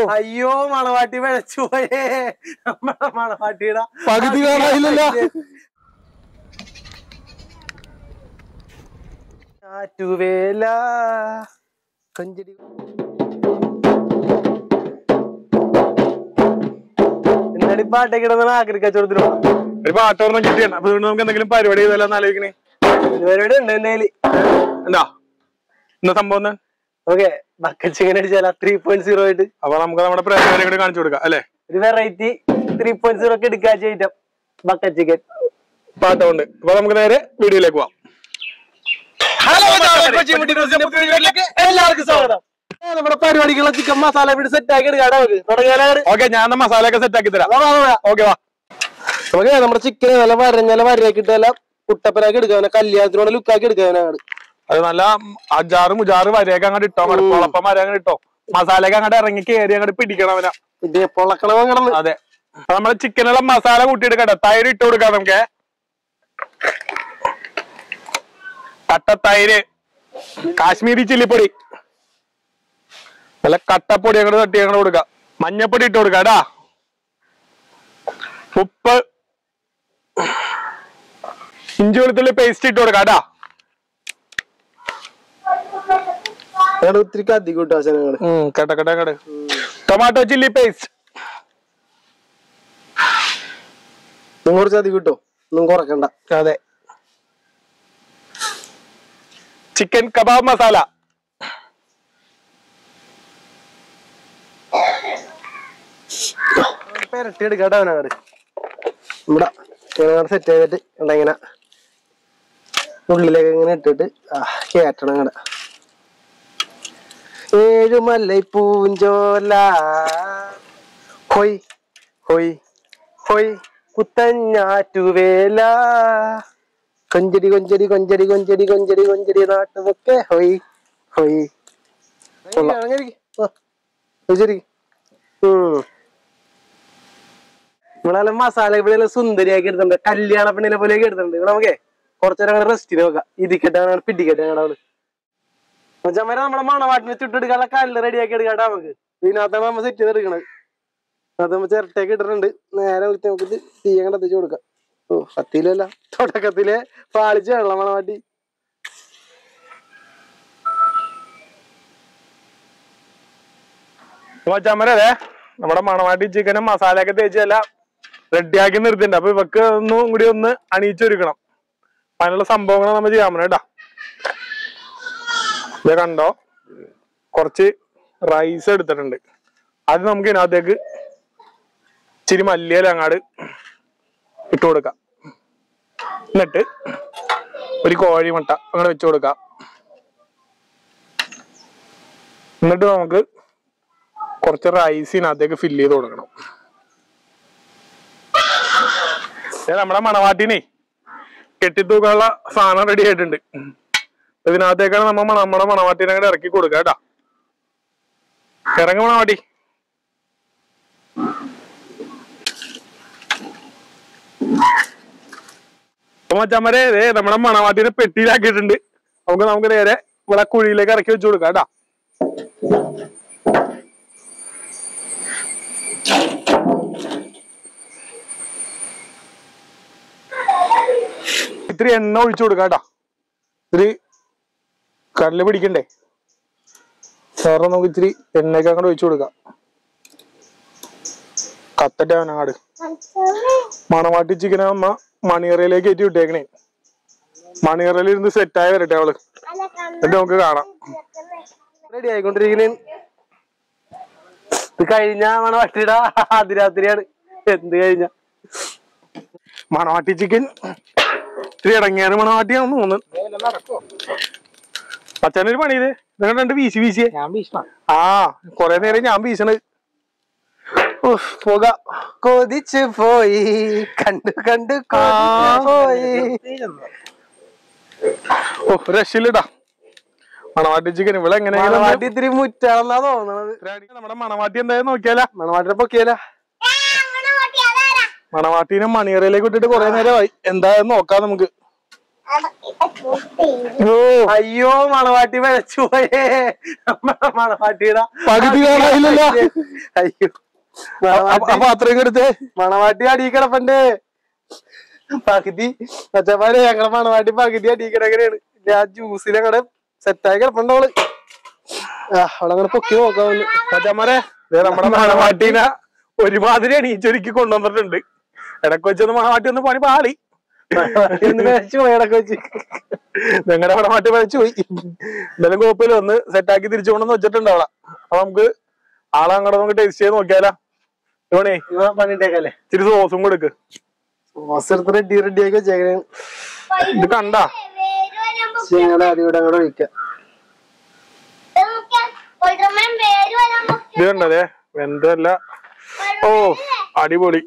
അയ്യോ മണവാട്ടി വിളച്ചു പോയേ നമ്മളെ മണവാട്ടിയുടെ പകുതി കാണാനില്ലല്ലോ ആറ്റുവേല കൊഞ്ചടി എന്നാടി പാട്ടൊക്കെ ഇടുന്ന ആക്രി കച്ചവടത്തിന് പോണം ഒരു പാട്ടോർണം കിട്ടിയാണ് അപ്പൊ അതുകൊണ്ട് നമുക്ക് എന്തെങ്കിലും പരിപാടി ചെയ്താലോ ആലോചിക്കണേ ഒരു പരിപാടി ഉണ്ട് എന്നേല് എന്താ എന്താ സംഭവം എന്താ? ഓക്കെ ബക്കറ്റ് ചിക്കൻ അടിച്ചാൽ ത്രീ പോയിന്റ് സീറോ ആയിട്ട് അപ്പൊ നമുക്ക് നമ്മുടെ പ്രേക്ഷകരെ കൂടി കാണിച്ചു കൊടുക്കാം അല്ലെ ഒരു വെറൈറ്റി ത്രീ പോയിന്റ് സീറോ ഒക്കെ എടുക്കാച്ച ഐറ്റം ബക്കറ്റ് ചിക്കൻ പാട്ടമുണ്ട് അപ്പൊ നമുക്ക് നേരെ വീഡിയോയിലേക്ക് പോവാം എല്ലാവർക്കും സ്വാഗതം ആ, നമ്മുടെ പരിപാടിക്കുള്ള ചിക്കൻ മസാല വീട് സെറ്റ് ആക്കി എടുക്കാം നമുക്ക് തുടങ്ങിയാലാണ് ഓക്കെ ഞാൻ എന്നാ മസാല ഒക്കെ സെറ്റ് ആക്കി തരാം ഓക്കെ വാ നമുക്ക് നമ്മുടെ ചിക്കൻ നല്ല വരഞ്ഞല്ല വരയാക്കി ഇട്ടല്ല കുട്ടപ്പനാക്കി എടുക്കാനാ കല്യാണത്തിനോട് ലുക്കാക്കി എടുക്കാനാണ് അത് നല്ല അജാറ് മുജാറ് വരെയൊക്കെ അങ്ങോട്ട് ഇട്ടോ അങ്ങോട്ട് കുളപ്പം വരെ അങ്ങോട്ട് ഇട്ടോ മസാലയൊക്കെ അങ്ങോട്ട് ഇറങ്ങി കയറി അങ്ങോട്ട് പിടിക്കണം അവനെ ഇത് പൊളക്കണം കിടന്ന് അതെ അപ്പൊ നമ്മള് ചിക്കനുള്ള മസാല കൂട്ടിയെടുക്കട്ടെ തൈര് ഇട്ട് കൊടുക്കാം നമുക്ക് കട്ട തൈര് കാശ്മീരി ചില്ലിപ്പൊടി നല്ല കട്ടപ്പൊടി അങ്ങോട്ട് തട്ടി അങ്ങോട്ട് കൊടുക്കാം മഞ്ഞപ്പൊടി ഇട്ട് കൊടുക്കാം ടാ ഉപ്പ് ഇഞ്ചി വെളുത്തുള്ളി പേസ്റ്റ് ഇട്ട് കൊടുക്കാം ടാ ഞങ്ങൾ ഒത്തിരി അധികം ഇട്ടു ആശാനങ്ങള് കേട്ട കേട്ട കേട്ട ടൊമാറ്റോ ചില്ലി പേസ്റ്റ് നിങ്ങൾ കുറച്ച് അധികം ഇട്ടോ ഒന്നും കുറക്കണ്ട അതെ ചിക്കൻ കബാബ് മസാല പെരട്ടി എടുക്കാട്ടോ അവനങ്ങട് നമ്മുടെ ഇങ്ങനെ സെറ്റ് ചെയ്തിട്ട് ഇവിടെ ഇങ്ങനെ ഉള്ളിലേക്ക് ഇങ്ങനെ ഇട്ടിട്ട് ആ കേട്ടണം അങ്ങടെ ഏഴുമല്ലൈ പൂഞ്ചോല ഹൊയ് ഹൊയ് ഹൊയ് കുത്തഞ്ഞാറ്റുവേല കൊഞ്ചടി കൊഞ്ചടി കൊഞ്ചടി കൊഞ്ചടി കൊഞ്ചടി കൊഞ്ചടി നാട്ടുമൊക്കെ ഹൊയ് ഹൊയ് ശരി ഉം ഇവിടെ മസാല ഇവിടെ സുന്ദരിയാക്കി എടുത്തിട്ടുണ്ട് കല്യാണ പെണ്ണിനെ പോലെയൊക്കെ എടുത്തിട്ടുണ്ട് ഇവിടെ നമുക്കേ കുറച്ചേരം അങ്ങനെ റെസ്റ്റ് നോക്കാം ഇതിക്കട്ടെ അങ്ങനെ പിടിക്കട്ടെ അങ്ങനെ അവള് മച്ചന്മാരെ നമ്മുടെ മണവാട്ടിനെ ചുട്ടെടുക്കാനുള്ള കല്ല് റെഡിയാക്കി എടുക്കാട്ടെ നമുക്ക് ഇതിനകത്താണ് നമ്മൾ സെറ്റ് ചെയ്തെടുക്കണത് അത് നമ്മൾ ചിരട്ടയൊക്കെ ഇട്ടിട്ടുണ്ട് നേരെ വിളിച്ച് നമുക്ക് ഇത് തീയങ്ങടെ കത്തിച്ച് കൊടുക്കാം ഓ കത്തിയിലല്ല തുടക്കത്തിലെ പാളിച്ച് വെള്ളം മണവാട്ടി മച്ചാമര അതെ നമ്മുടെ മണവാട്ടി ചിക്കനും മസാലയൊക്കെ തേച്ചല്ല റെഡിയാക്കി നിർത്തിണ്ട് അപ്പൊ ഇവക്ക് ഒന്നും കൂടി ഒന്ന് അണിയിച്ചൊരുക്കണം അപ്പൊ അതിനുള്ള സംഭവങ്ങൾ നമ്മൾ ചെയ്യാൻ പറ്റും കേട്ടാ ഇത് കണ്ടോ കുറച്ച് റൈസ് എടുത്തിട്ടുണ്ട് അത് നമുക്ക് ഇതിനകത്തേക്ക് ഇച്ചിരി മല്ലിയില അങ്ങാട് ഇട്ട് കൊടുക്കാം എന്നിട്ട് ഒരു കോഴി മുട്ട അങ്ങനെ വെച്ച് കൊടുക്കാം എന്നിട്ട് നമുക്ക് കുറച്ച് റൈസിനകത്തേക്ക് ഫില്ല് ചെയ്ത് കൊടുക്കണം ദേ നമ്മുടെ മണവാട്ടിനെ കെട്ടിത്തൂക്കാനുള്ള സാധനം റെഡി ആയിട്ടുണ്ട് ഇതിനകത്തേക്കാണ് നമ്മ മണ- നമ്മുടെ മണവാട്ടിനെ അങ്ങോട്ട് ഇറക്കി കൊടുക്കുക കേട്ടാ ഇറങ്ങ മണവാട്ടി അപ്പൊ മച്ചമ്മരെ ദേ നമ്മുടെ മണവാട്ടിനെ പെട്ടിയിലാക്കിയിട്ടുണ്ട് നമുക്ക് നമുക്ക് നേരെ ഇവിടെ കുഴിയിലേക്ക് ഇറക്കി വെച്ച് കൊടുക്കാം കേട്ടാ ഇത്തിരി എണ്ണ ഒഴിച്ചു കൊടുക്കാം കേട്ടാ ഇത്തിരി കടല് പിടിക്കണ്ടേ സാറിന് നമുക്ക് ഇത്തിരി എണ്ണയൊക്കെ അങ്ങോട്ട് ഒഴിച്ചു കൊടുക്കാം കത്തട്ടെ അവനാട് മണവാട്ടി ചിക്കൻ അമ്മ മണിയറയിലേക്ക് കയറ്റി വിട്ടേക്കണേ മണിയറയിൽ ഇരുന്ന് സെറ്റായി വരട്ടെ അവള് എന്നിട്ട് നമുക്ക് കാണാം റെഡി ആയിക്കൊണ്ടിരിക്കുന്ന ഇത് കഴിഞ്ഞ മണവാട്ടിയുടെ അതിരാത്രിയാണ് എന്ത് കഴിഞ്ഞ മണവാട്ടി ചിക്കൻ ഇത്തിരി ഇടങ്ങിയാണ് മണവാട്ടിയാണെന്ന് തോന്നുന്നു അച്ഛനൊരു പണി ഇത് നിങ്ങൾ രണ്ട് വീശി വീശിയേ ഞാൻ ഭീഷ്മ ആ കൊറേ നേരം ഞാൻ വീശണത് ഉഫ്, പുക കൊതിച്ചു പോയി കണ്ടു കണ്ടു കൊതിച്ചു പോയി ഓ രക്ഷയില്ലടാ മണവാട്ടി ചിക്കൻ ഇവിടെ എങ്ങനെയെങ്കിലും മണവാട്ടി ഇത്തിരി മുറ്റാണെന്നാ തോന്നണത് ഒന്ന് നമ്മുടെ മണവാട്ടി എന്തായാലും നോക്കിയാലാ മണവാട്ടിനെ പൊക്കിയല്ല മണവാട്ടീനെ മണിയറയിലേക്ക് വിട്ടിട്ട് കൊറേ നേരമായി എന്തായാലും നോക്കാം നമുക്ക് ഓ അയ്യോ മണവാട്ടി വരച്ചു പോയേ നമ്മടെ മണവാട്ടിയുടെ പകുതി കാണാനില്ലല്ലോ. അയ്യോ അപ്പൊ മണവാട്ടി അത്രയും എടുത്തേ മണവാട്ടി അടി കിടപ്പണ്ട് പകുതി അച്ഛന്മാരെ ഞങ്ങളെ മണവാട്ടി പകുതി അടി കിടക്കണേണ് ആ ജ്യൂസിൽ അങ്ങടെ സെറ്റായി കിടപ്പുണ്ടവള് ആ അവളങ്ങനെ പൊക്കി നോക്കാവുന്നു മച്ചാമാരെ ദേ നമ്മുടെ മണവാട്ടീനെ ഒരുമാതിരി എണീച്ചൊരുക്കി കൊണ്ടുവന്നിട്ടുണ്ട് ഇടക്ക് വെച്ചൊന്ന് മണവാട്ടി ഒന്ന് പണി പാളി എന്ന് മേടിച്ചു പോയി ഇടക്ക് വെച്ച് നിങ്ങളുടെ മണവാട്ടി വരച്ചു പോയി എന്തായാലും കുഴപ്പമില്ല ഒന്ന് സെറ്റാക്കി തിരിച്ചു കൊണ്ടുവന്ന് വെച്ചിട്ടുണ്ട് അവളെ അപ്പൊ നമുക്ക് ആളെ അങ്ങോട്ട് നമുക്ക് ടേസ്റ്റ് ചെയ്ത് നോക്കിയാലോ ഇവണേ ഇവ പണിട്ടേക്കല്ലേ ഇച്ചിരി സോസും കൊടുക്ക് സോസ് എടുത്ത് റെഡി റെഡി ആക്കി വെച്ചേക്കണേ ഇത് കണ്ടാ ഞങ്ങളുടെ അതിവിടെ അങ്ങോട്ട് ഒഴിക്കാം ഇത് കണ്ടതേ വെന്തല്ല ഓ അടിപൊളി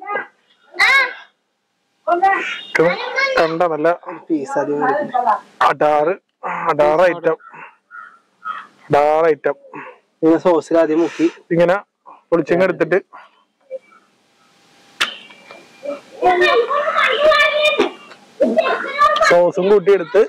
ഇത് കണ്ട നല്ല പീസ് അധികം അടാറ് അടാറ് ഐറ്റം അടാറ് ഐറ്റം ഇങ്ങനെ സോസിൽ ആദ്യം മുക്കി ഇങ്ങനെ പൊളിച്ചിങ്ങ് എടുത്തിട്ട് സോസും കൂട്ടി എടുത്ത്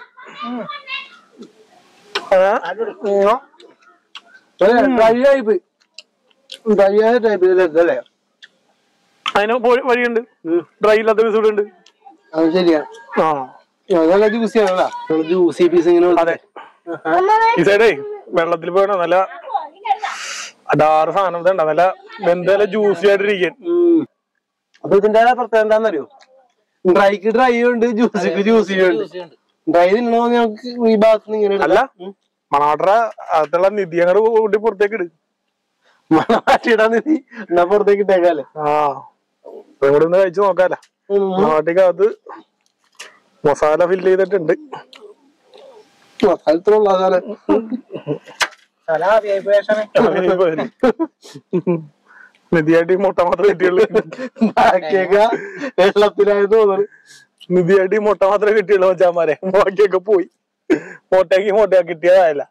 ഡ്രൈ ടൈപ്പ് ഡ്രൈ ആയ ടൈപ്പ് ഇതിലല്ലേ അതിന് പോയി- വഴിയുണ്ട് ഡ്രൈ ഇല്ലാത്ത പീസ് ഉണ്ട് അത് ശരിയാണ് ആ നല്ല ജ്യൂസി ആണല്ലോ ജ്യൂസി പീസ് ഇങ്ങനെ അതെ ഈ സൈഡേ വെള്ളത്തിൽ പോയണ നല്ല അടാറ് സാധനം ഇതുണ്ട നല്ല വെന്തല ജ്യൂസി ആയിട്ടിരിക്കാൻ ഉം. അപ്പൊ ഇതിന്റെ പ്രത്യേകത എന്താണെന്നറിയോ ഡ്രൈക്ക് ഡ്രൈ ഉണ്ട് ജ്യൂസിക്ക് ജ്യൂസി ഉണ്ട് ഡ്രൈ തിന്നണോ ഞങ്ങൾക്ക് ഈ ഭാഗത്ത് നിന്ന് ഇങ്ങനെ അല്ല മണവാട്ടറ അകത്തുള്ള നിധി അങ്ങോട്ട് കൂട്ടി പുറത്തേക്ക് ഇട് മാറ്റിയിടാൻ നിധി എന്നാ പുറത്തേക്ക് ഇട്ടേക്കാല്ലേ ആ ഇവിടെ നിന്ന് കഴിച്ചു നോക്കാല മണവാട്ടിക്കകത്ത് മസാല ഫില്ല് ചെയ്തിട്ടുണ്ട് സ്ഥലത്തുള്ള സാധനം നിധിയായിട്ട് ഈ മുട്ട മാത്രമേ കിട്ടിയുള്ളൂ ബാക്കിയൊക്കെ വെള്ളത്തിലായത് തോന്നുന്നു നിധിയായിട്ട് ഈ മുട്ട മാത്രമേ കിട്ടിയുള്ളൂ മച്ചാമാരെ ബാക്കിയൊക്കെ പോയി മുട്ടയ്ക്ക് മുട്ട കിട്ടിയതായല്ല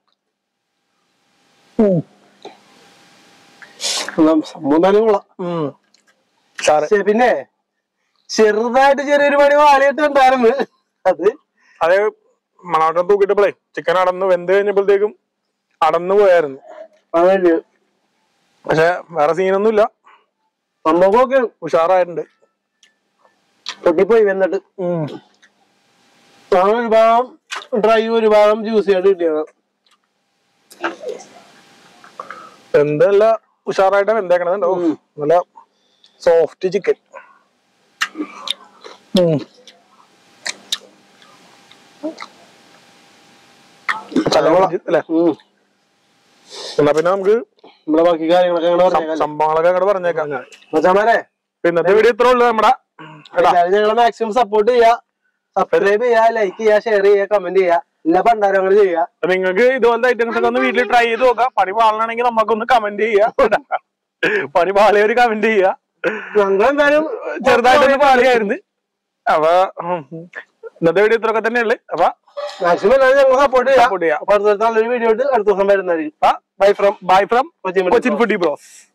സംഭവം തന്നെ കൊള്ളാം ഉം സാറ് പക്ഷെ പിന്നെ ചെറുതായിട്ട് ചെറിയൊരു പണി വാളിയിട്ടുണ്ടായിരുന്നു അത് അതെ മണാട്ടം തൂക്കിട്ടപ്പോഴേ ചിക്കൻ അടന്ന് വെന്ത് കഴിഞ്ഞപ്പോഴത്തേക്കും അടന്നു പോയായിരുന്നു അതല്ലേ പക്ഷെ വേറെ സീനൊന്നുമില്ല സംഭവമൊക്കെ ഉഷാറായിട്ടുണ്ട് പൊട്ടിപ്പോയി വന്നിട്ട് അങ്ങനെ ഒരു ഭാഗം ഡ്രൈ ഒരു ഭാഗം ജ്യൂസ് ആയിട്ട് കിട്ടിയത് വെന്തല്ല ഉഷാറായിട്ട് വെന്തേക്കണത് ഓ, നല്ല സോഫ്റ്റ് ചിക്കൻ അല്ലേ ഉം. എന്നാ പിന്നെ നമുക്ക് നമ്മളെ ബാക്കി കാര്യങ്ങളൊക്കെ അങ്ങനെ സം- പറഞ്ഞേക്കാം സംഭവങ്ങളൊക്കെ അങ്ങോട്ട് പറഞ്ഞേക്കാം മച്ചാമാരെ ഇപ്പൊ ഇന്നത്തെ വീഡിയോ ഇത്ര ഉള്ളു നമ്മുടെ എടാ എല്ലാവരും ഞങ്ങളെ മാക്സിമം സപ്പോർട്ട് ചെയ്യാ സബ്സ്ക്രൈബ് ചെയ്യാ ലൈക്ക് ചെയ്യാ ഷെയർ ചെയ്യാ കമന്റ് ചെയ്യാ എല്ലാ പണ്ടാരും അങ്ങനെ ചെയ്യാ നിങ്ങൾക്ക് ഇതുപോലത്തെ ഐറ്റംസ് ഒക്കെ ഒന്ന് വീട്ടിൽ ട്രൈ ചെയ്ത് നോക്കാം പണി പാളണമെങ്കിൽ നമുക്കൊന്ന് കമന്റ് ചെയ്യാം പണി പാളിയ ഒരു കമന്റ് ചെയ്യാ ഞങ്ങളെന്തായാലും ചെറുതായിട്ടൊന്ന് പാളിയായിരുന്നു അപ്പൊ ഉം, ഇന്നത്തെ വീഡിയോ ഇത്രയൊക്കെ തന്നെയുള്ളു അപ്പൊ മാക്സിമം എല്ലാവരും ഞങ്ങളെ സപ്പോർട്ട് ചെയ്യാം Support ചെയ്യാം. അപ്പൊ അടുത്ത ദിവസം നല്ലൊരു വീഡിയോ ഇട്ട് അടുത്ത ദിവസം വരുന്നതായിരിക്കും bye from bye from Cochin Cochin foodie bros